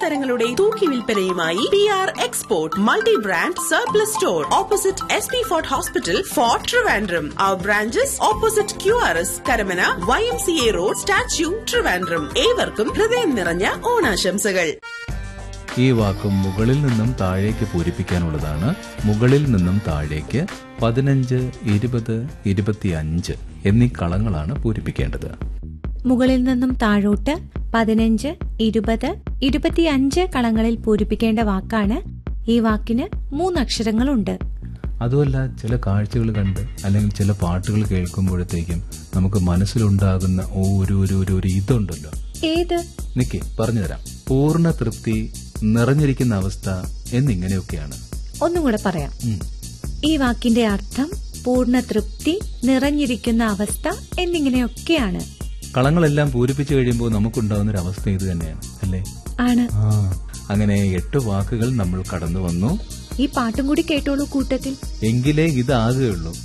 തുണിത്തരങ്ങളുടെ തൂക്കി വിൽപ്പനയുമായി P R export multi brand surplus store opposite S P fort hospital fort Trivandrum our branches opposite Q R S Karamana Y M C A road statue Trivandrum ഏവർക്കും ഹൃദയം നിറഞ്ഞ ഓണാശംസകൾ ഈ വാക്കും മുകളിൽ നിന്നും താഴേക്ക് പൂരിപ്പിക്കാനുള്ളതാണ് മുകളിൽ നിന്നും താഴേക്ക് പതിനഞ്ച് ഇരുപത് ഇരുപത്തിയഞ്ച് എന്നീ കളങ്ങളാണ് പൂരിപ്പിക്കേണ്ടത് മുകളിൽ നിന്നും താഴോട്ട് പതിനഞ്ച് ഇരുപത് ഇരുപത്തിയഞ്ച് കളങ്ങളിൽ പൂരിപ്പിക്കേണ്ട വാക്കാണ് ഈ വാക്കിന് മൂന്നക്ഷരങ്ങളുണ്ട് അതുമല്ല ചില കാഴ്ചകൾ കണ്ട് അല്ലെങ്കിൽ ചില പാട്ടുകൾ കേൾക്കുമ്പോഴത്തേക്കും നമുക്ക് മനസ്സിലുണ്ടാകുന്ന ഒരു ഒരു ഒരു ഒരു ഇതുണ്ടല്ലോ ഏത് നിക്ക് പറഞ്ഞുതരാം പൂർണ്ണ തൃപ്തി നിറഞ്ഞിരിക്കുന്ന അവസ്ഥ എന്നിങ്ങനെയൊക്കെയാണ് ഒന്നും കൂടെ പറയാം ഉം. ഈ വാക്കിന്റെ അർത്ഥം പൂർണ്ണ തൃപ്തി നിറഞ്ഞിരിക്കുന്ന അവസ്ഥ എന്നിങ്ങനെയൊക്കെയാണ് കളങ്ങളെല്ലാം പൂരിപ്പിച്ചു കഴിയുമ്പോൾ നമുക്കുണ്ടാകുന്ന ഒരു അവസ്ഥ ഇത് തന്നെയാണ് അല്ലേ ആണ് ആ അങ്ങനെ എട്ട് വാക്കുകൾ നമ്മൾ കടന്നു വന്നു ഈ പാട്ടും കൂടി കേട്ടോളൂ കൂട്ടത്തിൽ എങ്കിലേ ഇതാകുകയുള്ളൂ